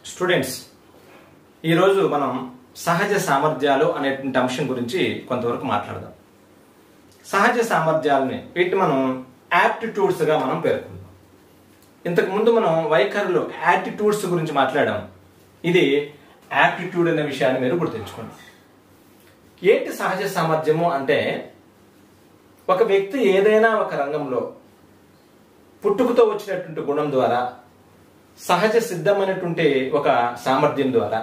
students ఈరోజు మనం సహజ సామర్థ్యాలు అనేటువంటి అంశం గురించి కొంతవరకు మాట్లాడదాం సహజ సామర్థ్యాలని వీటిని మనం యాప్టిట్యూడ్స్ గా మనం పేర్కొందాం ఇంతకు ముందు మనం వైఖరిలో యాటిట్యూడ్స్ గురించి మాట్లాడాం ఇది యాప్టిట్యూడ్ అనే విషయాన్ని మీరు గుర్తుంచుకోండి ఏంటి సహజ సామర్థ్యము అంటే ఒక వ్యక్తి ఏదైనా ఒక రంగంలో పుట్టుకతో వచ్చినటువంటి గుణం ద్వారా సహజ సిద్ధమైనటువంటి ఒక సామర్థ్యం ద్వారా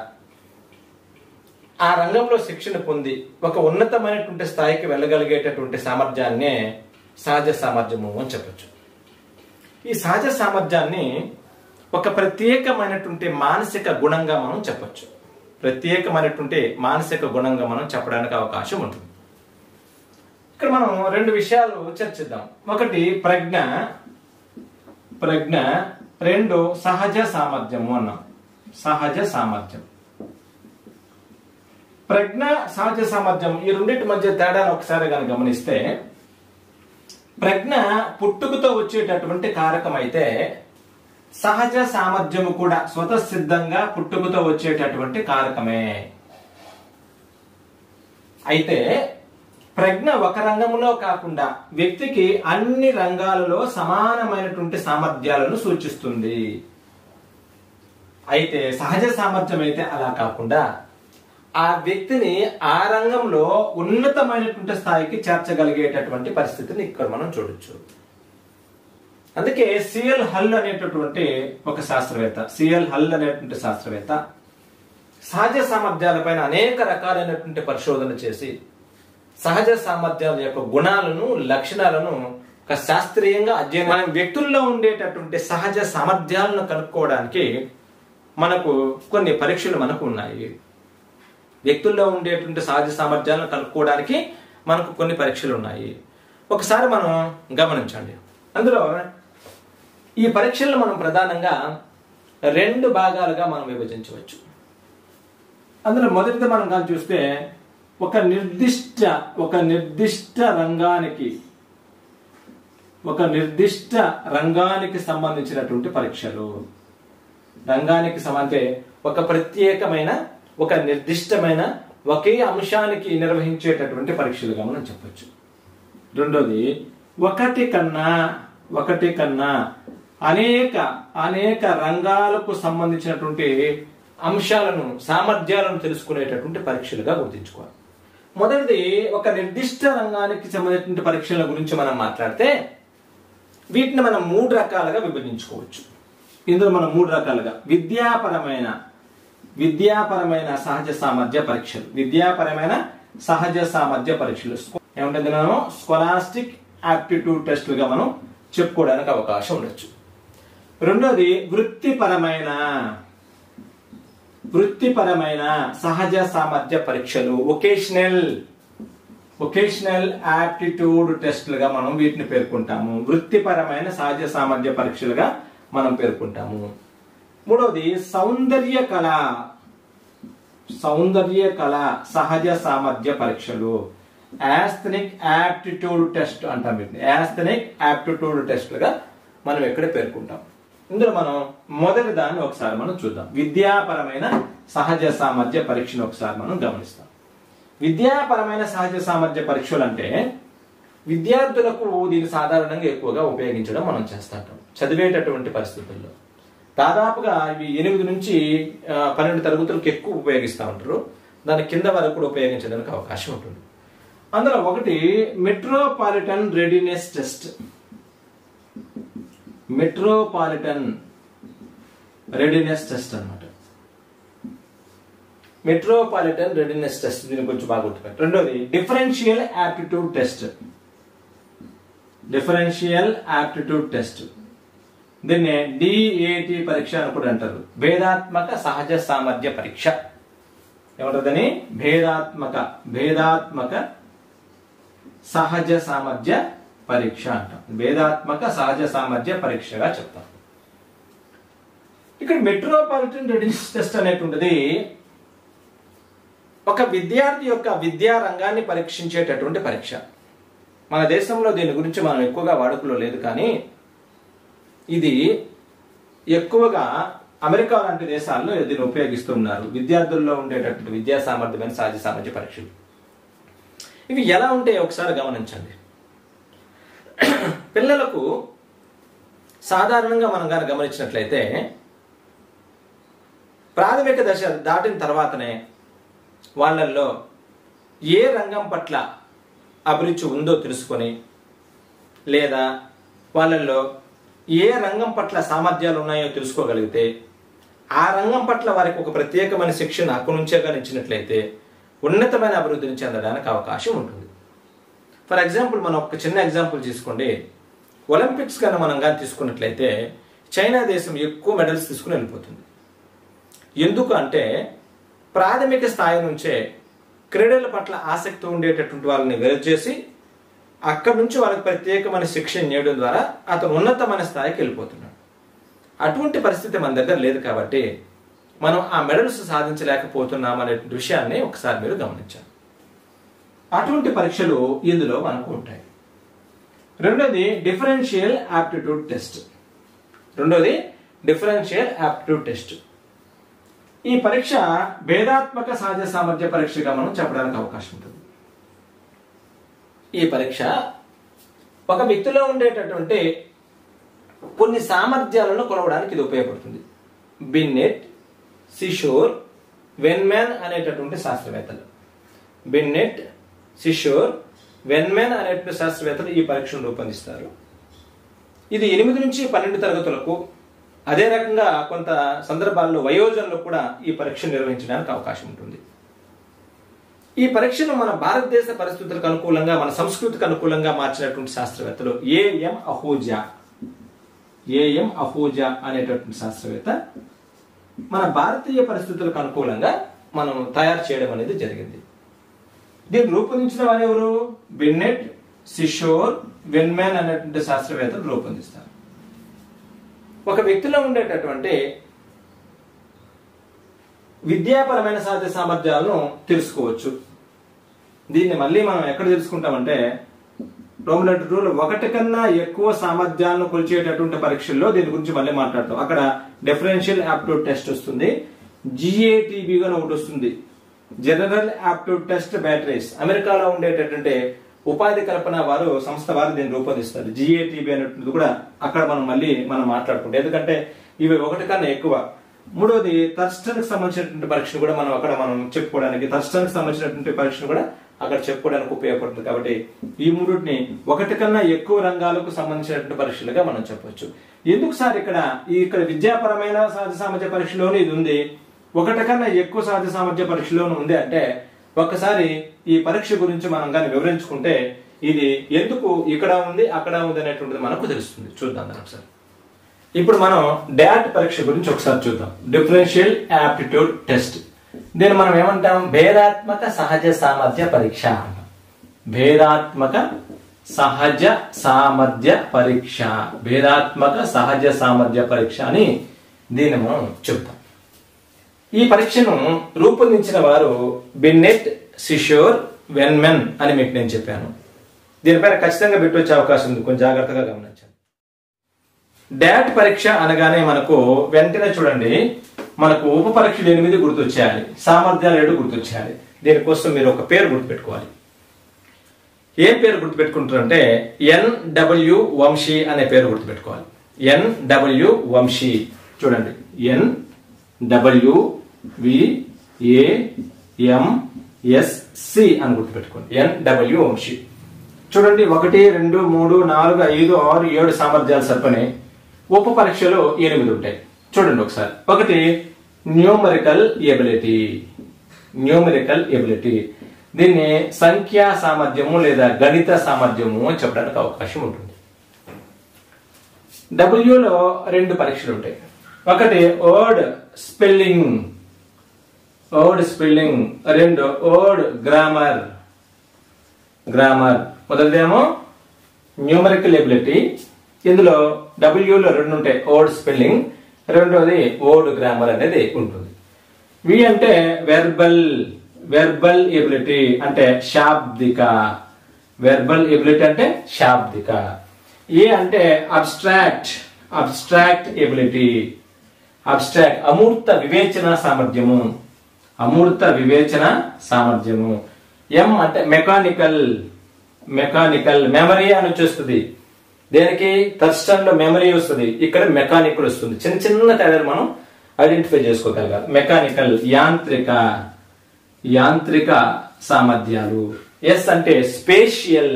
ఆ రంగంలో శిక్షణ పొంది ఒక ఉన్నతమైనటువంటి స్థాయికి వెళ్ళగలిగేటటువంటి సామర్థ్యాన్నే సహజ సామర్థ్యము అని చెప్పచ్చు ఈ సహజ సామర్థ్యాన్ని ఒక ప్రత్యేకమైనటువంటి మానసిక గుణంగా మనం చెప్పచ్చు ప్రత్యేకమైనటువంటి మానసిక గుణంగా మనం చెప్పడానికి అవకాశం ఉంటుంది ఇక్కడ మనం రెండు విషయాలు చర్చిద్దాం ఒకటి ప్రజ్ఞ ప్రజ్ఞ రెండు సహజ సామర్థ్యము అన్నాం సహజ సామర్థ్యం ప్రజ్ఞ సహజ సామర్థ్యం ఈ రెండింటి మధ్య తేడాను ఒకసారి కనుక గమనిస్తే ప్రజ్ఞ పుట్టుకతో వచ్చేటటువంటి కారకం అయితే సహజ సామర్థ్యము కూడా స్వతసిద్ధంగా పుట్టుకతో వచ్చేటటువంటి కారకమే అయితే ప్రజ్ఞ ఒక రంగంలో కాకుండా వ్యక్తికి అన్ని రంగాలలో సమానమైనటువంటి సామర్థ్యాలను సూచిస్తుంది అయితే సహజ సామర్థ్యం అయితే అలా కాకుండా ఆ వ్యక్తిని ఆ రంగంలో ఉన్నతమైనటువంటి స్థాయికి చేర్చగలిగేటటువంటి పరిస్థితిని ఇక్కడ మనం చూడొచ్చు అందుకే సిఎల్ హల్ అనేటటువంటి ఒక శాస్త్రవేత్త సిఎల్ హల్ అనేటువంటి శాస్త్రవేత్త సహజ సామర్థ్యాలపైన అనేక రకాలైనటువంటి పరిశోధన చేసి సహజ సామర్థ్యాల యొక్క గుణాలను లక్షణాలను ఒక శాస్త్రీయంగా అధ్యయనం మనం వ్యక్తుల్లో ఉండేటటువంటి సహజ సామర్థ్యాలను కనుక్కోవడానికి మనకు కొన్ని పరీక్షలు మనకు ఉన్నాయి వ్యక్తుల్లో ఉండేటువంటి సహజ సామర్థ్యాలను కనుక్కోవడానికి మనకు కొన్ని పరీక్షలు ఉన్నాయి ఒకసారి మనం గమనించండి అందులో ఈ పరీక్షలను మనం ప్రధానంగా రెండు భాగాలుగా మనం విభజించవచ్చు అందులో మొదటిది మనం కానీ చూస్తే ఒక నిర్దిష్ట ఒక నిర్దిష్ట రంగానికి ఒక నిర్దిష్ట రంగానికి సంబంధించినటువంటి పరీక్షలు రంగానికి సమంతే ఒక ప్రత్యేకమైన ఒక నిర్దిష్టమైన ఒకే అంశానికి నిర్వహించేటటువంటి పరీక్షలుగా మనం చెప్పొచ్చు రెండోది ఒకటి కన్నా ఒకటి కన్నా అనేక అనేక రంగాలకు సంబంధించినటువంటి అంశాలను సామర్థ్యాలను తెలుసుకునేటటువంటి పరీక్షలుగా గుర్తించుకోవాలి మొదటిది ఒక నిర్దిష్ట రంగానికి సంబంధించిన పరీక్షల గురించి మనం మాట్లాడితే వీటిని మనం మూడు రకాలుగా విభజించుకోవచ్చు ఇందులో మనం మూడు రకాలుగా విద్యాపరమైన విద్యాపరమైన సహజ సామర్థ్య పరీక్షలు విద్యాపరమైన సహజ సామర్థ్య పరీక్షలు ఏమంటుంది మనం స్కొలాస్టిక్ ఆప్టిట్యూడ్ టెస్టులుగా మనం చెప్పుకోవడానికి అవకాశం ఉండొచ్చు రెండోది వృత్తిపరమైన వృత్తిపరమైన సహజ సామర్థ్య పరీక్షలు ఒకేషనల్ ఒకేషనల్ యాప్టిట్యూడ్ టెస్టులుగా మనం వీటిని పేర్కొంటాము వృత్తిపరమైన సహజ సామర్థ్య పరీక్షలుగా మనం పేర్కొంటాము మూడవది సౌందర్య కళ సౌందర్య కళ సహజ సామర్థ్య పరీక్షలు యాస్థనిక్ యాప్టిట్యూడ్ టెస్ట్ అంటాం వీటిని యాస్థనిక్ యాప్టిట్యూడ్ టెస్ట్లుగా మనం ఎక్కడ పేర్కొంటాం ఇందులో మనం మొదటి దాన్ని ఒకసారి మనం చూద్దాం విద్యాపరమైన సహజ సామర్థ్య పరీక్షను ఒకసారి మనం గమనిస్తాం విద్యాపరమైన సహజ సామర్థ్య పరీక్షలు అంటే విద్యార్థులకు దీన్ని సాధారణంగా ఎక్కువగా ఉపయోగించడం మనం చేస్తుంటాం చదివేటటువంటి పరిస్థితుల్లో దాదాపుగా ఇవి ఎనిమిది నుంచి పన్నెండు తరగతులకు ఎక్కువ ఉపయోగిస్తూ ఉంటారు దాని కింద వరకు కూడా ఉపయోగించడానికి అవకాశం ఉంటుంది అందులో ఒకటి metropolitan readiness test metropolitan readiness test అనమాట మెట్రోపాలిటన్ రెడీనెస్ టెస్ట్ దీని కొంచెం బాగా గుర్తుపెట్టు రెండోది differential aptitude test differential aptitude test దీన్ని డిఏటి పరీక్ష అని కూడా అంటారు భేదాత్మక సహజ సామర్థ్య పరీక్ష ఏమంటుందని భేదాత్మక భేదాత్మక సహజ సామర్థ్య పరీక్ష అంటాం భేదాత్మక సహజ సామర్థ్య పరీక్షగా చెప్తాం ఇక్కడ మెట్రోపాలిటన్ రెడీనెస్ టెస్ట్ అనేటువంటిది ఒక విద్యార్థి యొక్క విద్యా రంగాన్ని పరీక్షించేటటువంటి పరీక్ష మన దేశంలో దీని గురించి మనం ఎక్కువగా వాడుకలో లేదు కానీ ఇది ఎక్కువగా అమెరికా లాంటి దేశాల్లో దీన్ని ఉపయోగిస్తున్నారు విద్యార్థుల్లో ఉండేటటువంటి విద్యా సామర్థ్యమైన సహజ సామర్థ్య పరీక్షలు ఇవి ఎలా ఉంటాయో ఒకసారి గమనించండి పిల్లలకు సాధారణంగా మనం కానీ గమనించినట్లయితే ప్రాథమిక దశ దాటిన తర్వాతనే వాళ్ళల్లో ఏ రంగం పట్ల అభిరుచి ఉందో తెలుసుకొని లేదా వాళ్ళల్లో ఏ రంగం పట్ల సామర్థ్యాలు ఉన్నాయో తెలుసుకోగలిగితే ఆ రంగం పట్ల వారికి ఒక ప్రత్యేకమైన శిక్షణ అక్కడి నుంచే కానీ ఇచ్చినట్లయితే ఉన్నతమైన అభివృద్ధిని చెందడానికి అవకాశం ఉంటుంది ఫర్ ఎగ్జాంపుల్ మనం ఒక చిన్న ఎగ్జాంపుల్ తీసుకోండి ఒలింపిక్స్ కానీ మనం కానీ తీసుకున్నట్లయితే చైనా దేశం ఎక్కువ మెడల్స్ తీసుకుని వెళ్ళిపోతుంది ఎందుకు అంటే ప్రాథమిక స్థాయి నుంచే క్రీడల పట్ల ఆసక్తి ఉండేటటువంటి వాళ్ళని వేరు చేసి అక్కడి నుంచి వాళ్ళకి ప్రత్యేకమైన శిక్షణ చేయడం ద్వారా అతను ఉన్నతమైన స్థాయికి వెళ్ళిపోతున్నాడు అటువంటి పరిస్థితి మన దగ్గర లేదు కాబట్టి మనం ఆ మెడల్స్ సాధించలేకపోతున్నాం అనే విషయాన్ని ఒకసారి మీరు గమనించాలి అటువంటి పరీక్షలు ఇందులో మనకు ఉంటాయి రెండోది డిఫరెన్షియల్ ఆప్టిట్యూడ్ టెస్ట్ రెండోది డిఫరెన్షియల్ ఆప్టిట్యూడ్ టెస్ట్ ఈ పరీక్ష భేదాత్మక సహజ సామర్థ్య పరీక్షగా మనం చెప్పడానికి అవకాశం ఉంటుంది ఈ పరీక్ష ఒక వ్యక్తిలో ఉండేటటువంటి కొన్ని సామర్థ్యాలను కొలవడానికి ఇది ఉపయోగపడుతుంది బిన్నెట్ సిషోర్ వెన్మెన్ అనేటటువంటి శాస్త్రవేత్తలు బిన్నెట్ సిషోర్ వెన్మెన్ అనేటువంటి శాస్త్రవేత్తలు ఈ పరీక్షను రూపొందిస్తారు ఇది ఎనిమిది నుంచి పన్నెండు తరగతులకు అదే రకంగా కొంత సందర్భాల్లో వయోజనులు కూడా ఈ పరీక్ష నిర్వహించడానికి అవకాశం ఉంటుంది ఈ పరీక్షను మన భారతదేశ పరిస్థితులకు అనుకూలంగా మన సంస్కృతికి అనుకూలంగా మార్చినటువంటి శాస్త్రవేత్తలు ఏఎం అహూజా ఏఎం అహూజా అనేటటువంటి శాస్త్రవేత్త మన భారతీయ పరిస్థితులకు అనుకూలంగా మనం తయారు చేయడం అనేది జరిగింది దీన్ని రూపొందించిన వారు ఎవరు బిన్నెట్ సిషోర్ వెన్మెన్ అనేటువంటి శాస్త్రవేత్తలు రూపొందిస్తారు ఒక వ్యక్తిలో ఉండేటటువంటి విద్యాపరమైన సాధ్య సామర్థ్యాలను తెలుసుకోవచ్చు దీన్ని మళ్ళీ మనం ఎక్కడ తెలుసుకుంటామంటే రోమినట్ రూల్ ఒకటి కన్నా ఎక్కువ సామర్థ్యాలను కొలిచేటటువంటి పరీక్షల్లో దీని గురించి మళ్ళీ మాట్లాడతాం అక్కడ డిఫరెన్షియల్ యాప్ట్యూడ్ టెస్ట్ వస్తుంది జిఏటిబిగా ఒకటి వస్తుంది జనరల్ యాప్ట్యూడ్ టెస్ట్ బ్యాటరీస్ అమెరికాలో ఉండేటటువంటి ఉపాధి కల్పన వారు సంస్థ వారు దీన్ని రూపొందిస్తారు జిఏటిబి అనేటువంటిది కూడా అక్కడ మనం మళ్ళీ మనం మాట్లాడుకుంటాం ఎందుకంటే ఇవి ఒకటి కన్నా ఎక్కువ మూడోది థర్స్టన్ కి సంబంధించినటువంటి పరీక్షను కూడా మనం అక్కడ మనం చెప్పుకోవడానికి థర్స్టన్ కి సంబంధించినటువంటి పరీక్షను కూడా అక్కడ చెప్పుకోవడానికి ఉపయోగపడుతుంది కాబట్టి ఈ మూడుని ఒకటి కన్నా ఎక్కువ రంగాలకు సంబంధించినటువంటి పరీక్షలుగా మనం చెప్పొచ్చు ఎందుకు సార్ ఇక్కడ ఈ ఇక్కడ విద్యాపరమైన సహజ సామర్థ్య పరీక్షలోనే ఇది ఉంది ఒకటి కన్నా ఎక్కువ సహజ సామర్థ్య పరీక్షలోనూ ఉంది అంటే ఒక్కసారి ఈ పరీక్ష గురించి మనం కానీ వివరించుకుంటే ఇది ఎందుకు ఇక్కడ ఉంది అక్కడ ఉంది అనేటువంటిది మనకు తెలుస్తుంది చూద్దాం దాన్ని ఒకసారి ఇప్పుడు మనం డాట్ పరీక్ష గురించి ఒకసారి చూద్దాం డిఫరెన్షియల్ యాప్టిట్యూడ్ టెస్ట్ దీన్ని మనం ఏమంటాం భేదాత్మక సహజ సామర్థ్య పరీక్ష అంటాం భేదాత్మక సహజ సామర్థ్య పరీక్ష భేదాత్మక సహజ సామర్థ్య పరీక్ష అని దీన్ని మనం చెప్తాం ఈ పరీక్షను రూపొందించిన వారు బిన్నెట్ సిషోర్ వెన్మెన్ అని మీకు నేను చెప్పాను దీనిపైన ఖచ్చితంగా పెట్టొచ్చే అవకాశం ఉంది కొంచెం జాగ్రత్తగా గమనించండి డాట్ పరీక్ష అనగానే మనకు వెంటనే చూడండి మనకు ఉప పరీక్షలు ఎనిమిది గుర్తొచ్చేయాలి సామర్థ్యాలు ఏడు గుర్తొచ్చేయాలి దీనికోసం మీరు ఒక పేరు గుర్తుపెట్టుకోవాలి ఏం పేరు గుర్తుపెట్టుకుంటారంటే ఎన్ డబ్ల్యూ వంశీ అనే పేరు గుర్తుపెట్టుకోవాలి ఎన్ డబ్ల్యూ వంశీ చూడండి N W V A M S C అని గుర్తుపెట్టుకోండి ఎన్ డబ్ల్యూ వంశీ చూడండి ఒకటి రెండు మూడు నాలుగు ఐదు ఆరు ఏడు సామర్థ్యాలు సరిపోయి ఉప పరీక్షలో ఎనిమిది ఉంటాయి చూడండి ఒకసారి ఒకటి న్యూమరికల్ ఎబిలిటీ న్యూమరికల్ ఎబిలిటీ దీన్ని సంఖ్యా సామర్థ్యము లేదా గణిత సామర్థ్యము అని చెప్పడానికి అవకాశం ఉంటుంది డబ్ల్యూలో రెండు పరీక్షలు ఉంటాయి ఒకటి ఓడ్ స్పెల్లింగ్ ఓడ్ స్పెల్లింగ్ రెండు ఓడ్ గ్రామర్ గ్రామర్ మొదటిదేమో న్యూమరికల్ ఎబిలిటీ ఇందులో డబ్ల్యూలో రెండు ఉంటాయి ఓడ్ స్పెల్లింగ్ రెండోది ఓడ్ గ్రామర్ అనేది ఉంటుంది వి అంటే వెర్బల్ వెర్బల్ ఎబిలిటీ అంటే శాబ్దిక వెర్బల్ ఎబిలిటీ అంటే శాబ్దిక ఏ అంటే అబ్స్ట్రాక్ట్ అబ్స్ట్రాక్ట్ ఎబిలిటీ అబ్స్ట్రాక్ట్ అమూర్త వివేచన సామర్థ్యము అమూర్త వివేచన సామర్థ్యము ఎం అంటే మెకానికల్ మెకానికల్ మెమరీ అని వచ్చేస్తుంది దేనికి థర్స్టన్ లో మెమరీ వస్తుంది ఇక్కడ మెకానికల్ వస్తుంది చిన్న చిన్న తేడాలు మనం ఐడెంటిఫై చేసుకోగలగాలి మెకానికల్ యాంత్రిక యాంత్రిక సామర్థ్యాలు ఎస్ అంటే స్పేషియల్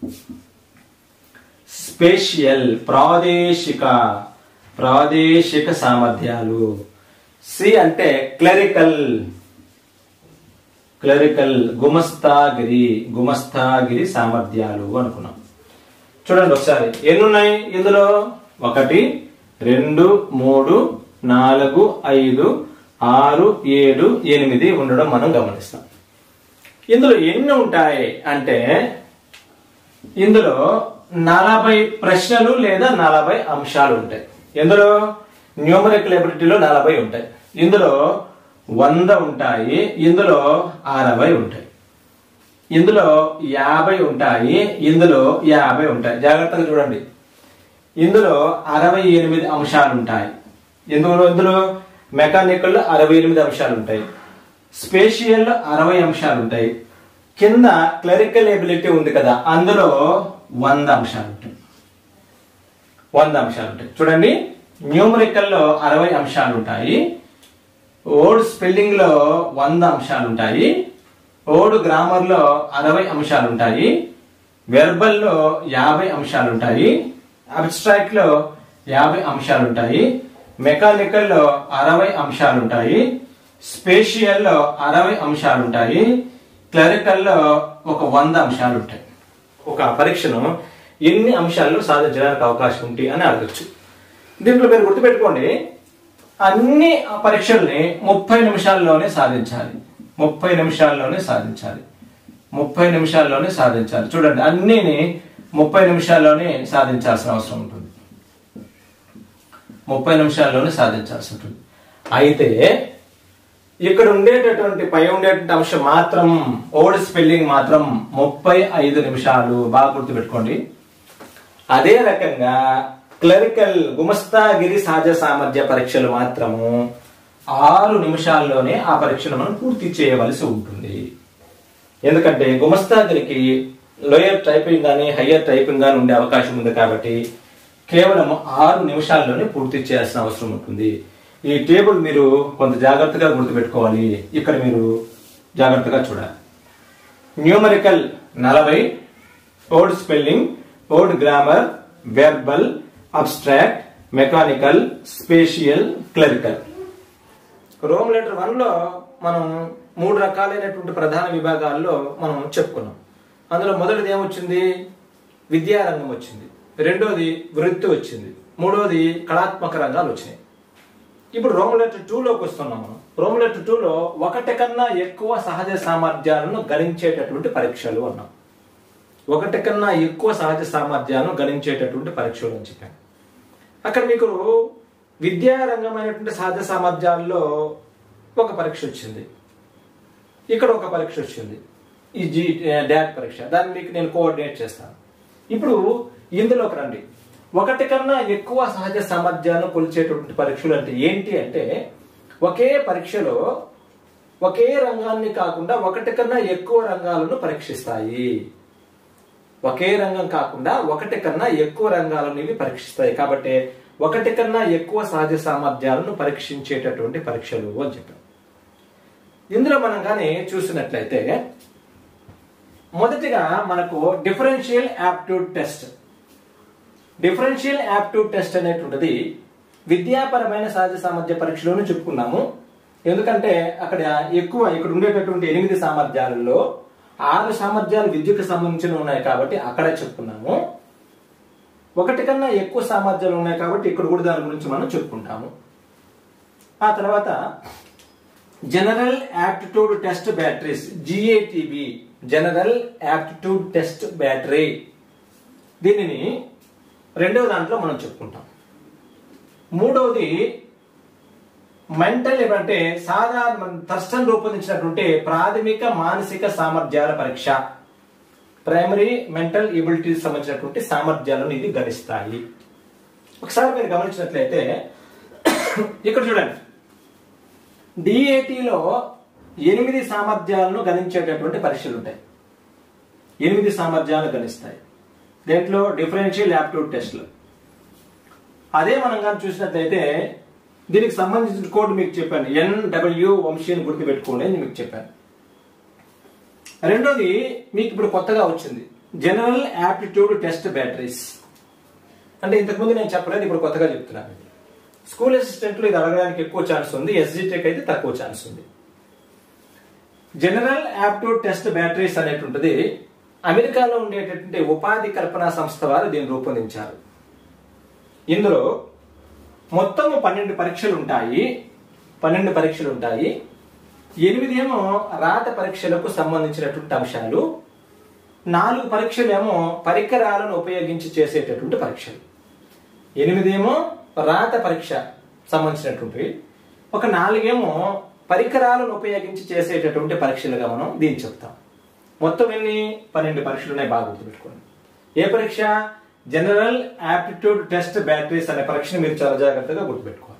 స్పేషియల్ ప్రాదేశిక ప్రాదేశిక సామర్థ్యాలు సి అంటే క్లరికల్ క్లరికల్ గుమస్తాగిరి గుమస్తాగిరి సామర్థ్యాలు అనుకున్నాం చూడండి ఒకసారి ఎన్ని ఉన్నాయి ఇందులో ఒకటి రెండు మూడు నాలుగు ఐదు ఆరు ఏడు ఎనిమిది ఉండడం మనం గమనిస్తాం ఇందులో ఎన్ని ఉంటాయి అంటే ఇందులో నలభై ప్రశ్నలు లేదా నలభై అంశాలు ఉంటాయి ఇందులో న్యూమరికల్ ఎబిలిటీలో నలభై ఉంటాయి ఇందులో వంద ఉంటాయి ఇందులో అరవై ఉంటాయి ఇందులో యాభై ఉంటాయి ఇందులో యాభై ఉంటాయి జాగ్రత్తగా చూడండి ఇందులో అరవై ఎనిమిది అంశాలు ఉంటాయి ఇందులో ఇందులో మెకానికల్ అరవై ఎనిమిది అంశాలు ఉంటాయి స్పేషియల్ అరవై అంశాలు ఉంటాయి కింద క్లరికల్ ఎబిలిటీ ఉంది కదా అందులో వంద అంశాలు ఉంటాయి వంద అంశాలు ఉంటాయి చూడండి న్యూమరికల్ లో అరవై అంశాలు ఉంటాయి ఓల్డ్ స్పెల్లింగ్ లో వంద అంశాలు ఉంటాయి ఓల్డ్ గ్రామర్ లో అరవై అంశాలు ఉంటాయి వెర్బల్ లో యాభై అంశాలు ఉంటాయి అబ్స్ట్రాక్ట్ లో యాభై అంశాలు ఉంటాయి మెకానికల్ లో అరవై అంశాలు ఉంటాయి స్పేషియల్ లో అరవై అంశాలు ఉంటాయి క్లరికల్ లో ఒక వంద అంశాలు ఉంటాయి ఒక పరీక్షను ఎన్ని అంశాల్లో సాధించడానికి అవకాశం ఉంది అని అడగచ్చు దీంట్లో మీరు గుర్తుపెట్టుకోండి అన్ని పరీక్షల్ని ముప్పై నిమిషాల్లోనే సాధించాలి ముప్పై నిమిషాల్లోనే సాధించాలి ముప్పై నిమిషాల్లోనే సాధించాలి చూడండి అన్నిని ముప్పై నిమిషాల్లోనే సాధించాల్సిన అవసరం ఉంటుంది ముప్పై నిమిషాల్లోనే సాధించాల్సి ఉంటుంది అయితే ఇక్కడ ఉండేటటువంటి పై ఉండేటువంటి అంశం మాత్రం ఓల్డ్ స్పెల్లింగ్ మాత్రం ముప్పై ఐదు నిమిషాలు బాగా గుర్తుపెట్టుకోండి అదే రకంగా క్లరికల్ గుమస్తాగిరి సహజ సామర్థ్య పరీక్షలు మాత్రము ఆరు నిమిషాల్లోనే ఆ పరీక్షను మనం పూర్తి చేయవలసి ఉంటుంది ఎందుకంటే గుమస్తాగిరికి లోయర్ టైపింగ్ కానీ హయ్యర్ టైపింగ్ కానీ ఉండే అవకాశం ఉంది కాబట్టి కేవలం ఆరు నిమిషాల్లోనే పూర్తి చేయాల్సిన అవసరం ఉంటుంది ఈ టేబుల్ మీరు కొంత జాగ్రత్తగా గుర్తుపెట్టుకోవాలి ఇక్కడ మీరు జాగ్రత్తగా చూడాలి న్యూమరికల్ నలభై old spelling old grammar verbal abstract mechanical spatial clerical రోమ్ లెటర్ వన్ లో మనం మూడు రకాలైనటువంటి ప్రధాన విభాగాల్లో మనం చెప్పుకున్నాం అందులో మొదటిది ఏమొచ్చింది విద్యారంగం వచ్చింది రెండోది వృత్తి వచ్చింది మూడోది కళాత్మక రంగాలు వచ్చినాయి ఇప్పుడు రోమ్ లెటర్ టూలోకి వస్తున్నాం మనం రోమ్ లెటర్ టూలో ఒకటి కన్నా ఎక్కువ సహజ సామర్థ్యాలను గణించేటటువంటి పరీక్షలు అన్నాం ఒకటి కన్నా ఎక్కువ సహజ సామర్థ్యాలను గణించేటటువంటి పరీక్షలు అని చెప్పాను అక్కడ మీకు విద్యారంగమైనటువంటి సహజ సామర్థ్యాల్లో ఒక పరీక్ష వచ్చింది ఇక్కడ ఒక పరీక్ష వచ్చింది ఈ జీ డాట్ పరీక్ష దాన్ని మీకు నేను కోఆర్డినేట్ చేస్తాను ఇప్పుడు ఇందులోకి రండి ఒకటి కన్నా ఎక్కువ సహజ సామర్థ్యాన్ని కొలిచేటువంటి పరీక్షలు అంటే ఏంటి అంటే ఒకే పరీక్షలో ఒకే రంగాన్ని కాకుండా ఒకటి కన్నా ఎక్కువ రంగాలను పరీక్షిస్తాయి ఒకే రంగం కాకుండా ఒకటి కన్నా ఎక్కువ రంగాలను ఇవి పరీక్షిస్తాయి కాబట్టి ఒకటి కన్నా ఎక్కువ సహజ సామర్థ్యాలను పరీక్షించేటటువంటి పరీక్షలు అని చెప్పాం ఇందులో మనం కానీ చూసినట్లయితే మొదటిగా మనకు differential aptitude test differential aptitude test అనేటువంటిది విద్యాపరమైన సహజ సామర్థ్య పరీక్షలోనే చెప్పుకున్నాము ఎందుకంటే అక్కడ ఎక్కువ ఇక్కడ ఉండేటటువంటి ఎనిమిది సామర్థ్యాలలో ఆరు సామర్థ్యాలు విద్యుత్కు సంబంధించిన ఉన్నాయి కాబట్టి అక్కడే చెప్పుకున్నాము ఒకటి కన్నా ఎక్కువ సామర్థ్యాలు ఉన్నాయి కాబట్టి ఇక్కడ కూడా దాని గురించి మనం చెప్పుకుంటాము ఆ తర్వాత general aptitude test batteries G A T B general aptitude test battery దీనిని రెండవ దాంట్లో మనం చెప్పుకుంటాం మూడవది మెంటల్ అంటే సాధారణ థర్స్టన్ రూపొందించినటువంటి ప్రాథమిక మానసిక సామర్థ్యాల పరీక్ష ప్రైమరీ మెంటల్ ఎబిలిటీస్ సంబంధించినటువంటి సామర్థ్యాలను ఇది గణిస్తాయి ఒకసారి మీరు గమనించినట్లయితే ఇక్కడ చూడండి డిఏటిలో ఎనిమిది సామర్థ్యాలను గణించేటటువంటి పరీక్షలు ఉంటాయి ఎనిమిది సామర్థ్యాలను గణిస్తాయి దేంట్లో డిఫరెన్షియల్ యాప్టిట్యూడ్ టెస్ట్లు అదే మనం కానీ చూసినట్లయితే దీనికి సంబంధించిన కోడ్ మీకు చెప్పాను ఎన్డబ్ల్యూ వంశీ అని గుర్తుపెట్టుకోండి అని మీకు చెప్పాను రెండోది మీకు ఇప్పుడు కొత్తగా వచ్చింది జనరల్ యాప్టిట్యూడ్ టెస్ట్ బ్యాటరీస్ అంటే ఇంతకుముందు నేను చెప్పలేదు ఇప్పుడు కొత్తగా చెప్తున్నాను స్కూల్ అసిస్టెంట్లు ఇది అడగడానికి ఎక్కువ ఛాన్స్ ఉంది ఎస్జిటెక్ అయితే తక్కువ ఛాన్స్ ఉంది జనరల్ యాప్టిట్యూడ్ టెస్ట్ బ్యాటరీస్ అనేటువంటిది అమెరికాలో ఉండేటటువంటి ఉపాధి కల్పన సంస్థ వారు దీన్ని రూపొందించారు ఇందులో మొత్తము పన్నెండు పరీక్షలు ఉంటాయి పన్నెండు పరీక్షలు ఉంటాయి ఎనిమిది ఏమో రాత పరీక్షలకు సంబంధించినటువంటి అంశాలు నాలుగు పరీక్షలేమో పరికరాలను ఉపయోగించి చేసేటటువంటి పరీక్షలు ఎనిమిదేమో రాత పరీక్ష సంబంధించినటువంటివి ఒక నాలుగేమో పరికరాలను ఉపయోగించి చేసేటటువంటి పరీక్షలుగా మనం దీన్ని చెప్తాం మొత్తం ఎన్ని పన్నెండు పరీక్షలు ఉన్నాయి బాగా గుర్తుపెట్టుకోండి ఏ పరీక్ష జనరల్ యాప్టిట్యూడ్ టెస్ట్ బ్యాటరీస్ అనే పరీక్షను మీరు చాలా జాగ్రత్తగా గుర్తుపెట్టుకోవాలి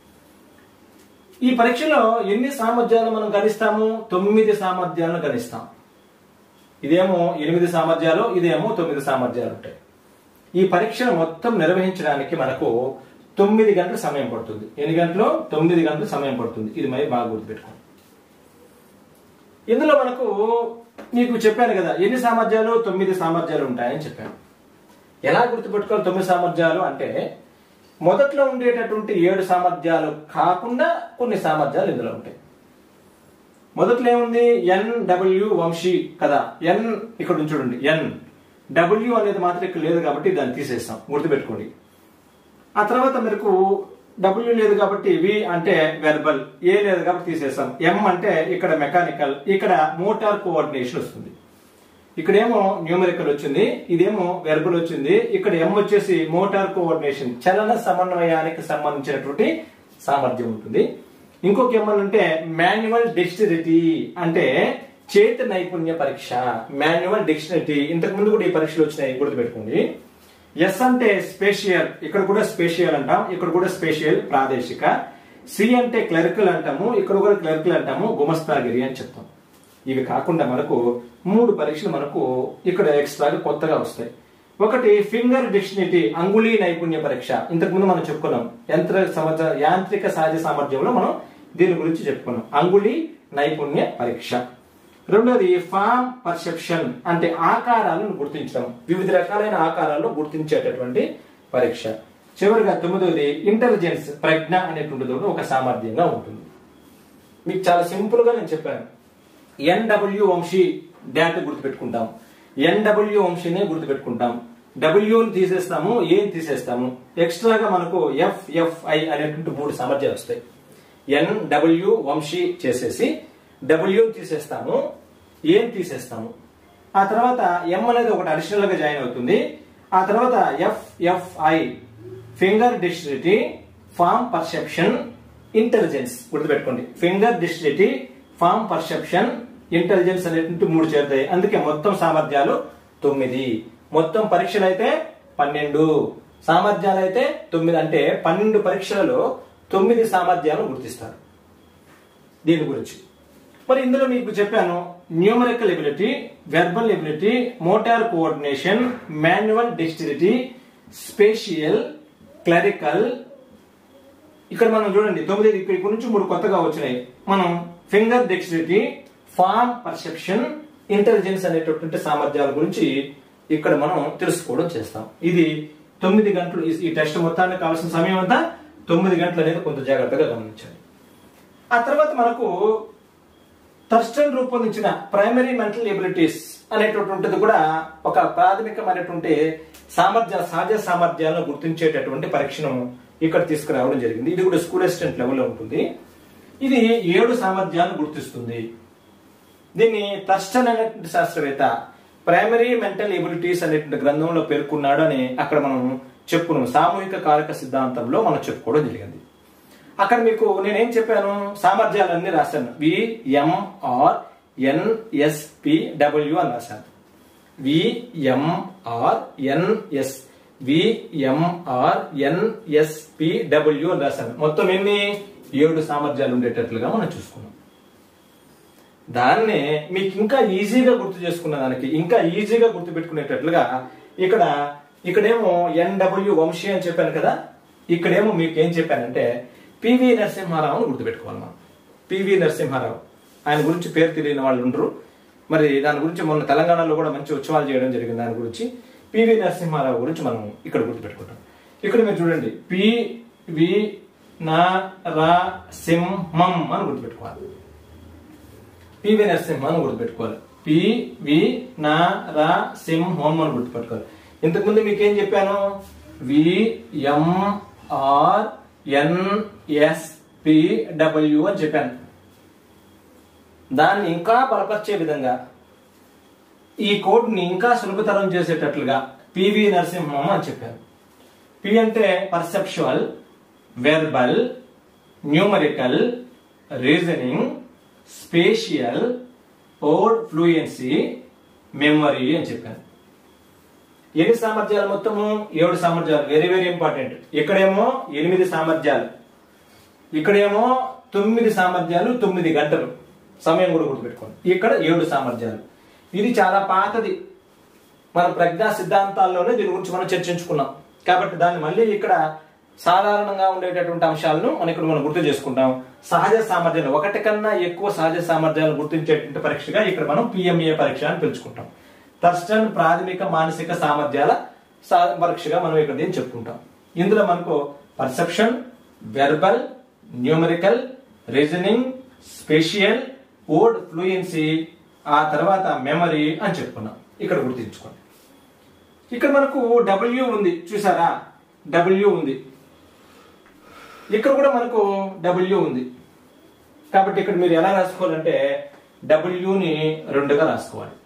ఈ పరీక్షలో ఎన్ని సామర్థ్యాలు మనం గణిస్తాము తొమ్మిది సామర్థ్యాలను గణిస్తాం ఇదేమో ఎనిమిది సామర్థ్యాలు ఇదేమో తొమ్మిది సామర్థ్యాలు ఉంటాయి ఈ పరీక్షను మొత్తం నిర్వహించడానికి మనకు తొమ్మిది గంటల సమయం పడుతుంది ఎన్ని గంటలు తొమ్మిది గంటల సమయం పడుతుంది ఇది మరి బాగా గుర్తుపెట్టుకోండి ఇందులో మనకు మీకు చెప్పాను కదా ఎన్ని సామర్థ్యాలు తొమ్మిది సామర్థ్యాలు ఉంటాయని చెప్పాను ఎలా గుర్తుపెట్టుకోవాలి తొమ్మిది సామర్థ్యాలు అంటే మొదట్లో ఉండేటటువంటి ఏడు సామర్థ్యాలు కాకుండా కొన్ని సామర్థ్యాలు ఇందులో ఉంటాయి మొదట్లో ఏముంది ఎన్ డబ్ల్యూ వంశీ కదా ఎన్ ఇక్కడ నుంచి చూడండి ఎన్ డబ్ల్యూ అనేది మాత్రం ఇక్కడ లేదు కాబట్టి దాన్ని తీసేస్తాం గుర్తుపెట్టుకోండి ఆ తర్వాత మీకు డబ్ల్యూ లేదు కాబట్టి వి అంటే వెర్బల్ ఏ లేదు కాబట్టి తీసేస్తాం ఎం అంటే ఇక్కడ మెకానికల్ ఇక్కడ మోటార్ కోఆర్డినేషన్ వస్తుంది ఇక్కడేమో న్యూమరికల్ వచ్చింది ఇదేమో వెర్బల్ వచ్చింది ఇక్కడ ఎం వచ్చేసి మోటార్ కోఆర్డినేషన్ చలన సమన్వయానికి సంబంధించినటువంటి సామర్థ్యం ఉంటుంది ఇంకొక ఏమనంటే మాన్యువల్ డిక్షనరీ అంటే చేతి నైపుణ్య పరీక్ష మాన్యువల్ డిక్షనరీ ఇంతకు ముందు కూడా ఈ పరీక్షలు వచ్చినాయి గుర్తుపెట్టుకోండి ఎస్ అంటే స్పేషియల్ ఇక్కడ కూడా స్పేషియల్ అంటాం ఇక్కడ కూడా స్పేషియల్ ప్రాదేశిక సి అంటే క్లరికల్ అంటాము ఇక్కడ కూడా క్లరికల్ అంటాము గుమస్తాగిరి అని చెప్తాం ఇవి కాకుండా మనకు మూడు పరీక్షలు మనకు ఇక్కడ ఎక్స్ట్రాగా కొత్తగా వస్తాయి ఒకటి ఫింగర్ డిక్షనరీ అంగుళీ నైపుణ్య పరీక్ష ఇంతకు ముందు మనం చెప్పుకున్నాం యంత్ర సమర్థ యాంత్రిక సహజ సామర్థ్యంలో మనం దీని గురించి చెప్పుకున్నాం అంగుళీ నైపుణ్య పరీక్ష రెండోది ఫామ్ పర్సెప్షన్ అంటే ఆకారాలను గుర్తించడం వివిధ రకాలైన ఆకారాలను గుర్తించేటటువంటి పరీక్ష చివరిగా తొమ్మిదవది ఇంటెలిజెన్స్ ప్రజ్ఞ అనేటువంటిది కూడా ఒక సామర్థ్యంగా ఉంటుంది మీకు చాలా సింపుల్ గా నేను చెప్పాను ఎన్డబ్ల్యూ వంశీ డాట్ గుర్తుపెట్టుకుంటాం ఎన్డబ్ల్యూ వంశీనే గుర్తుపెట్టుకుంటాం డబ్ల్యూని తీసేస్తాము ఏని తీసేస్తాము ఎక్స్ట్రాగా మనకు ఎఫ్ఎఫ్ఐ అనేటువంటి మూడు సామర్థ్యాలు వస్తాయి ఎన్ డబ్ల్యూ వంశీ చేసేసి డబ్ల్యూ తీసేస్తాము ఏం తీసేస్తాము ఆ తర్వాత ఎం అనేది ఒకటి అడిషనల్ గా జాయిన్ అవుతుంది ఆ తర్వాత F F I finger dexterity form perception intelligence గుర్తుపెట్టుకోండి finger dexterity form perception intelligence అనేటువంటి మూడు చేరుతాయి అందుకే మొత్తం సామర్థ్యాలు తొమ్మిది మొత్తం పరీక్షలు అయితే పన్నెండు సామర్థ్యాలు అయితే తొమ్మిది అంటే పన్నెండు పరీక్షలలో తొమ్మిది సామర్థ్యాలను గుర్తిస్తారు దీని గురించి మరి ఇందులో మీకు చెప్పాను numerical ability verbal ability motor coordination manual dexterity spatial clerical ఇక్కడ మనం చూడండి తొమ్మిది ఇక్కడ నుంచి మూడు కొత్తగా వచ్చినాయి మనం finger dexterity form perception intelligence అనేటటువంటి సామర్థ్యాల గురించి ఇక్కడ మనం తెలుసుకోవడం చేస్తాం ఇది తొమ్మిది గంటలు ఈ- ఈ టెస్ట్ మొత్తానికి కావాల్సిన సమయం అంతా తొమ్మిది గంటలు అనేది కొంత జాగ్రత్తగా గమనించాలి ఆ తర్వాత మనకు థర్స్టన్ రూపొందించిన ప్రైమరీ మెంటల్ ఎబిలిటీస్ అనేటటువంటిది కూడా ఒక ప్రాథమికమైనటువంటి సామర్థ్య సహజ సామర్థ్యాలను గుర్తించేటటువంటి పరీక్షను ఇక్కడ తీసుకురావడం జరిగింది ఇది కూడా స్కూల్ అసిస్టెంట్ లెవెల్లో ఉంటుంది ఇది ఏడు సామర్థ్యాలను గుర్తిస్తుంది దీన్ని థర్స్టన్ అనేటువంటి శాస్త్రవేత్త ప్రైమరీ మెంటల్ ఎబిలిటీస్ అనేటువంటి గ్రంథంలో పేర్కొన్నాడు అని అక్కడ మనం చెప్పుకున్నాం సామూహిక కారక సిద్ధాంతంలో మనం చెప్పుకోవడం జరిగింది అక్కడ మీకు నేనేం చెప్పాను సామర్థ్యాలన్నీ రాశాను విఎంఆర్ ఎన్ఎస్పి డబ్ల్యూ అని రాశాను V M R N S V M R N S P W అని రాశాను మొత్తం ఎన్ని ఏడు సామర్థ్యాలు ఉండేటట్లుగా మనం చూసుకున్నాం దాన్నే మీకు ఇంకా ఈజీగా గుర్తు చేసుకున్న దానికి ఇంకా ఈజీగా గుర్తు పెట్టుకునేటట్లుగా ఇక్కడ ఇక్కడేమో ఎన్డబ్ల్యూ వంశీ అని చెప్పాను కదా ఇక్కడేమో మీకు ఏం చెప్పానంటే పివి నరసింహారావు అని గుర్తుపెట్టుకోవాలి మనం పివి నరసింహారావు ఆయన గురించి పేరు తెలియని వాళ్ళు ఉండరు మరి దాని గురించి మొన్న తెలంగాణలో కూడా మంచి ఉత్సవాలు చేయడం జరిగింది దాని గురించి పివి నరసింహారావు గురించి మనం ఇక్కడ గుర్తుపెట్టుకుంటాం ఇక్కడ మీరు చూడండి పివి నా రా సింహం అని గుర్తుపెట్టుకోవాలి పివి నరసింహ అని గుర్తుపెట్టుకోవాలి పివి నా రా సింహం అని గుర్తుపెట్టుకోవాలి ఇంతకుముందు మీకేం చెప్పాను విఎంఆర్ ఎన్ఎస్పి డబ్ల్యూ అని చెప్పాను దాన్ని ఇంకా బలపరిచే విధంగా ఈ కోడ్ని ఇంకా సులభతరం చేసేటట్లుగా పివి నరసింహం అని చెప్పాను పి అంటే perceptual verbal numerical reasoning spatial word fluency memory అని చెప్పాను ఎన్ని సామర్థ్యాలు మొత్తము ఏడు సామర్థ్యాలు వెరీ వెరీ ఇంపార్టెంట్ ఇక్కడేమో ఎనిమిది సామర్థ్యాలు ఇక్కడేమో తొమ్మిది సామర్థ్యాలు తొమ్మిది గంటలు సమయం కూడా గుర్తుపెట్టుకోండి ఇక్కడ ఏడు సామర్థ్యాలు ఇది చాలా పాతది మన ప్రజ్ఞా సిద్ధాంతాల్లోనే దీని గురించి మనం చర్చించుకున్నాం కాబట్టి దాన్ని మళ్ళీ ఇక్కడ సాధారణంగా ఉండేటటువంటి అంశాలను మనం ఇక్కడ మనం గుర్తు చేసుకుంటాం సహజ సామర్థ్యాలు ఒకటి కన్నా ఎక్కువ సహజ సామర్థ్యాలను గుర్తించేటువంటి పరీక్షగా ఇక్కడ మనం పిఎంఏ పరీక్ష అని పిలుచుకుంటాం థర్స్టన్ ప్రాథమిక మానసిక సామర్థ్యాల సా- పరీక్షగా మనం ఇక్కడ దీన్ని చెప్పుకుంటాం ఇందులో మనకు perception verbal numerical reasoning spatial word fluency ఆ తర్వాత మెమరీ అని చెప్పుకున్నాం ఇక్కడ గుర్తించుకోండి ఇక్కడ మనకు డబ్ల్యూ ఉంది చూసారా డబ్ల్యూ ఉంది ఇక్కడ కూడా మనకు డబ్ల్యూ ఉంది కాబట్టి ఇక్కడ మీరు ఎలా రాసుకోవాలంటే డబ్ల్యూని రెండుగా రాసుకోవాలి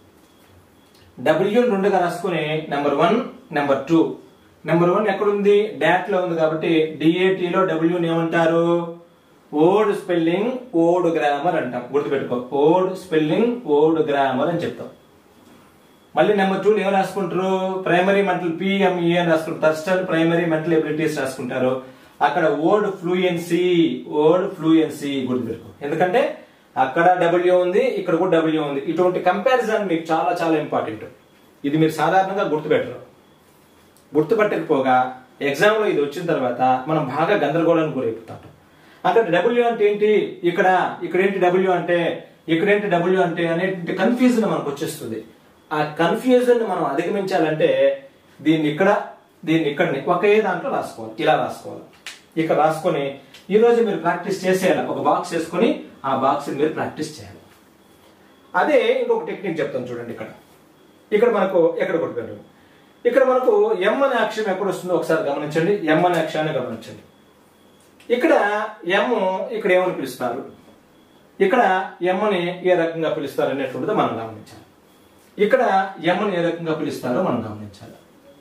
డబ్ల్యూని రెండుగా రాసుకుని number one number two number one ఎక్కడుంది డాట్ లో ఉంది కాబట్టి డిఏటి లో డబ్ల్యూని ఏమంటారు ఓడ్ స్పెల్లింగ్ ఓడ్ గ్రామర్ అంటాం గుర్తుపెట్టుకో ఓడ్ స్పెల్లింగ్ ఓడ్ గ్రామర్ అని చెప్తాం మళ్ళీ నెంబర్ టూ ఏం రాసుకుంటారు ప్రైమరీ మెంటల్ పిఎంఈ అని రాసుకుంటారు థర్స్టల్ ప్రైమరీ మెంటల్ ఎబిలిటీస్ రాసుకుంటారు అక్కడ ఓల్డ్ ఫ్లూయెన్సీ ఓల్డ్ ఫ్లూయెన్సీ గుర్తుపెట్టుకో ఎందుకంటే అక్కడ డబ్ల్యూ ఉంది ఇక్కడ కూడా డబ్ల్యూ ఉంది ఇటువంటి కంపారిజన్ మీకు చాలా చాలా ఇంపార్టెంట్ ఇది మీరు సాధారణంగా గుర్తుపెట్టరు గుర్తుపట్టకపోగా ఎగ్జామ్ లో ఇది వచ్చిన తర్వాత మనం బాగా గందరగోళానికి గురైపోతాం అక్కడ డబ్ల్యూ అంటే ఏంటి ఇక్కడ ఇక్కడ ఏంటి డబ్ల్యూ అంటే ఇక్కడ ఏంటి డబ్ల్యూ అంటే అనేటువంటి కన్ఫ్యూజన్ మనకు వచ్చేస్తుంది ఆ కన్ఫ్యూజన్ మనం అధిగమించాలంటే దీన్ని ఇక్కడ దీన్ని ఇక్కడ ఒకే దాంట్లో రాసుకోవాలి ఇలా రాసుకోవాలి ఇక్కడ రాసుకొని ఈ రోజు మీరు ప్రాక్టీస్ చేసేయాలి ఒక బాక్స్ వేసుకొని ఆ బాక్స్ మీరు ప్రాక్టీస్ చేయాలి అదే ఇంకొక టెక్నిక్ చెప్తాను చూడండి ఇక్కడ ఇక్కడ మనకు ఎక్కడ కొట్టుకోండి ఇక్కడ మనకు ఎం అనే అక్షరం ఎక్కడ వస్తుందో ఒకసారి గమనించండి ఎం అనే అక్షరాన్ని గమనించండి ఇక్కడ ఎం ఇక్కడ ఏమని పిలుస్తారు ఇక్కడ ఎమ్మని ఏ రకంగా పిలుస్తారు అనేటువంటిది మనం గమనించాలి ఇక్కడ ఎమ్మని ఏ రకంగా పిలుస్తారో మనం గమనించాలి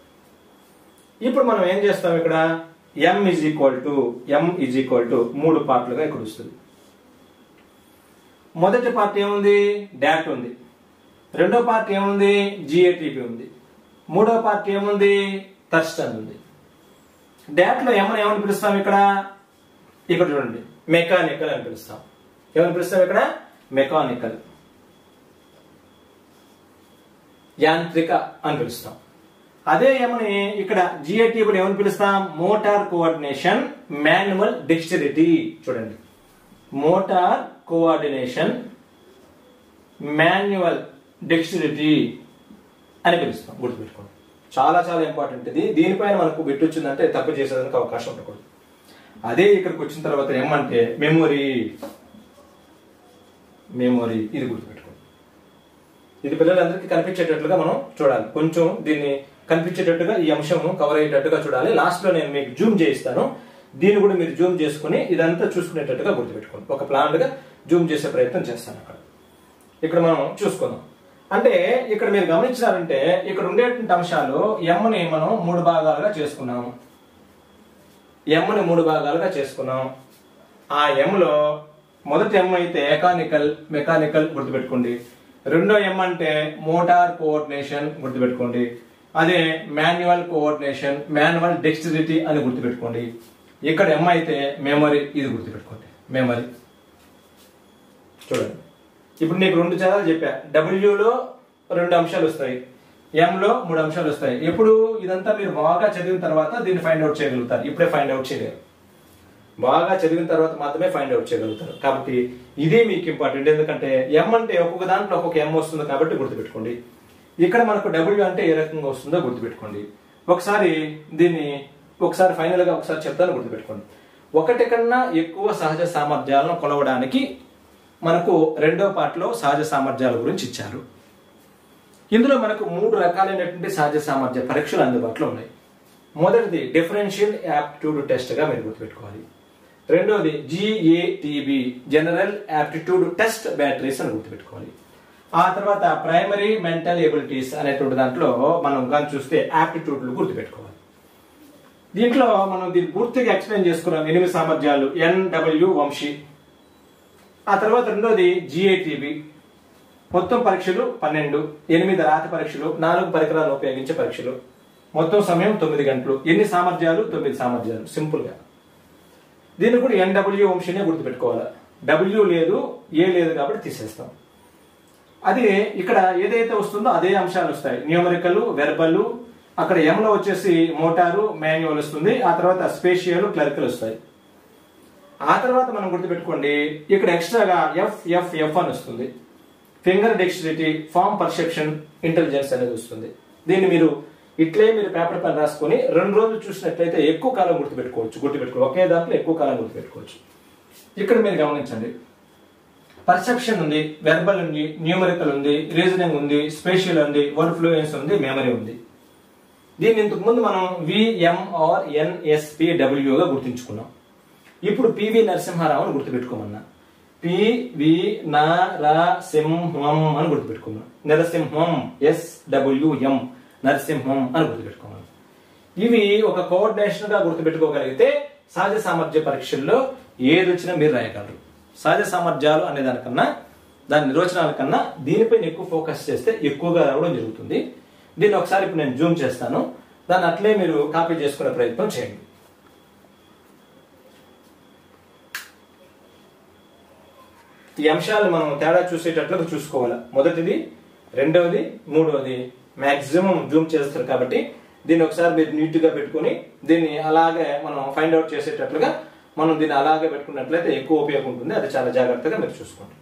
ఇప్పుడు మనం ఏం చేస్తాం ఇక్కడ M is equal to M is equal to మూడు పార్ట్లుగా ఇక్కడ వస్తుంది మొదటి పార్ట్ ఏముంది డాట్ ఉంది రెండో పార్ట్ ఏముంది జిఏటిపి ఉంది మూడో పార్ట్ ఏముంది థర్స్టన్ ఉంది డాట్ లో ఏమని ఏమని పిలుస్తాం ఇక్కడ ఇక్కడ చూడండి మెకానికల్ అని పిలుస్తాం ఏమని పిలుస్తాం ఇక్కడ మెకానికల్ యాంత్రిక అని పిలుస్తాం అదే ఏమని ఇక్కడ జిఐటి కూడా ఏమని పిలుస్తాం మోటార్ కోఆర్డినేషన్ మాన్యువల్ డిక్స్టరిటీ చూడండి మోటార్ కోఆర్డినేషన్ మాన్యువల్ డిక్స్టరిటీ అని పిలుస్తాం గుర్తుపెట్టుకోండి చాలా చాలా ఇంపార్టెంట్ ఇది దీనిపైన మనకు బిట్ వచ్చిందంటే తప్పు చేసేదానికి అవకాశం ఉండకూడదు అదే ఇక్కడికి వచ్చిన తర్వాత ఏమంటే మెమొరీ మెమొరీ ఇది గుర్తుపెట్టుకోండి ఇది పిల్లలందరికీ కనిపించేటట్లుగా మనం చూడాలి కొంచెం దీన్ని కనిపించేటట్టుగా ఈ అంశం కవర్ అయ్యేటట్టుగా చూడాలి లాస్ట్ లో నేను మీకు జూమ్ చేయిస్తాను దీన్ని కూడా మీరు జూమ్ చేసుకుని ఇదంతా చూసుకునేటట్టుగా గుర్తుపెట్టుకోండి ఒక ప్లాన్ గా జూమ్ చేసే ప్రయత్నం చేస్తాను అక్కడ ఇక్కడ మనం చూసుకుందాం అంటే ఇక్కడ మీరు గమనించారంటే ఇక్కడ ఉండేటువంటి అంశాలు ఎమ్మని మనం మూడు భాగాలుగా చేసుకున్నాం ఎమ్ని మూడు భాగాలుగా చేసుకున్నాం ఆ ఎమ్లో మొదటి ఎమ్ అయితే మెకానికల్ మెకానికల్ గుర్తుపెట్టుకోండి రెండో ఎమ్ అంటే మోటార్ కోఆర్డినేషన్ గుర్తుపెట్టుకోండి అదే మాన్యువల్ కోఆర్డినేషన్ మాన్యువల్ డెక్స్టిరిటీ అని గుర్తుపెట్టుకోండి ఇక్కడ ఎం అయితే మెమరీ ఇది గుర్తుపెట్టుకోండి మెమరీ చూడండి ఇప్పుడు నీకు రెండు చదాలు చెప్పా డబ్ల్యూలో రెండు అంశాలు వస్తాయి ఎంలో మూడు అంశాలు వస్తాయి ఎప్పుడు ఇదంతా మీరు బాగా చదివిన తర్వాత దీన్ని ఫైండ్ అవుట్ చేయగలుగుతారు ఇప్పుడే ఫైండ్ అవుట్ చేయలేరు బాగా చదివిన తర్వాత మాత్రమే ఫైండ్ అవుట్ చేయగలుగుతారు కాబట్టి ఇదే మీకు ఇంపార్టెంట్ ఎందుకంటే ఎం అంటే ఒక్కొక్క దాంట్లో ఒక్కొక్క ఎం వస్తుంది కాబట్టి గుర్తుపెట్టుకోండి ఇక్కడ మనకు డబ్ల్యూ అంటే ఏ రకంగా వస్తుందో గుర్తుపెట్టుకోండి ఒకసారి దీన్ని ఒకసారి ఫైనల్ గా ఒకసారి చెప్తాను గుర్తుపెట్టుకోండి ఒకటి కన్నా ఎక్కువ సహజ సామర్థ్యాలను కొలవడానికి మనకు రెండో పార్ట్లో సహజ సామర్థ్యాల గురించి ఇచ్చారు ఇందులో మనకు మూడు రకాలైనటువంటి సహజ సామర్థ్య పరీక్షలు అందుబాటులో ఉన్నాయి మొదటిది డిఫరెన్షియల్ యాప్టిట్యూడ్ టెస్ట్ గా మీరు గుర్తుపెట్టుకోవాలి రెండోది G A T B general aptitude test batteries అని గుర్తుపెట్టుకోవాలి ఆ తర్వాత ప్రైమరీ మెంటల్ ఎబిలిటీస్ అనేటువంటి దాంట్లో మనం కానీ చూస్తే యాప్టిట్యూడ్లు గుర్తుపెట్టుకోవాలి దీంట్లో మనం దీన్ని పూర్తిగా ఎక్స్ప్లెయిన్ చేసుకున్నాం ఎనిమిది సామర్థ్యాలు ఎన్డబ్ల్యూ వంశీ ఆ తర్వాత రెండోది జిఏటిబి మొత్తం పరీక్షలు పన్నెండు ఎనిమిది రాతి పరీక్షలు నాలుగు పరికరాలు ఉపయోగించే పరీక్షలు మొత్తం సమయం తొమ్మిది గంటలు ఎన్ని సామర్థ్యాలు తొమ్మిది సామర్థ్యాలు సింపుల్ గా దీన్ని కూడా ఎన్డబ్ల్యూ వంశీనే గుర్తుపెట్టుకోవాలి డబ్ల్యూ లేదు ఏ లేదు కాబట్టి తీసేస్తాం అది ఇక్కడ ఏదైతే వస్తుందో అదే అంశాలు వస్తాయి న్యూమరికల్ వెర్బల్ అక్కడ ఎంలో వచ్చేసి మోటారు మాన్యువల్ వస్తుంది ఆ తర్వాత స్పేషియల్ క్లరికల్ వస్తాయి ఆ తర్వాత మనం గుర్తుపెట్టుకోండి ఇక్కడ ఎక్స్ట్రాగా ఎఫ్ ఎఫ్ ఎఫ్ అని వస్తుంది finger dexterity form perception intelligence అనేది వస్తుంది దీన్ని మీరు ఇట్లే మీరు పేపర్ పైన రాసుకొని రెండు రోజులు చూసినట్లయితే ఎక్కువ కాలం గుర్తుపెట్టుకోవచ్చు గుర్తుపెట్టుకో ఒకే దాంట్లో ఎక్కువ కాలం గుర్తుపెట్టుకోవచ్చు ఇక్కడ మీరు గమనించండి పర్సెప్షన్ ఉంది వెర్బల్ ఉంది న్యూమరికల్ ఉంది రీజనింగ్ ఉంది స్పేషియల్ ఉంది వర్డ్ ఫ్లూయెన్స్ ఉంది మెమరీ ఉంది దీన్ని ఇంతకు ముందు మనం విఎంఆర్ ఎన్ఎస్పి డబ్ల్యూగా గుర్తుంచుకున్నాం ఇప్పుడు పివి నరసింహారావు అని గుర్తుపెట్టుకోమన్నా పివి నరసింహం అని గుర్తుపెట్టుకున్నాం నరసింహం ఎస్ డబ్ల్యూఎం నరసింహం అని గుర్తుపెట్టుకోమన్నాం ఇవి ఒక కోఆర్డినేషన్ గా గుర్తుపెట్టుకోగలిగితే సహజ సామర్థ్య పరీక్షల్లో ఏది వచ్చినా మీరు రాయగలరు సహజ సామర్థ్యాలు అనే దానికన్నా దాని నిర్వచనాల కన్నా దీనిపైన ఎక్కువ ఫోకస్ చేస్తే ఎక్కువగా రావడం జరుగుతుంది దీన్ని ఒకసారి ఇప్పుడు నేను జూమ్ చేస్తాను దాన్ని అట్లే మీరు కాపీ చేసుకునే ప్రయత్నం చేయండి ఈ అంశాలు మనం తేడా చూసేటట్లుగా చూసుకోవాలి మొదటిది రెండవది మూడవది మాక్సిమం జూమ్ చేస్తారు కాబట్టి దీన్ని ఒకసారి మీరు నీట్ గా పెట్టుకుని దీన్ని అలాగే మనం ఫైండ్ అవుట్ చేసేటట్లుగా మనం దీన్ని అలాగే పెట్టుకున్నట్లయితే ఎక్కువ ఉపయోగం ఉంటుంది అది చాలా జాగ్రత్తగా మీరు చూసుకోండి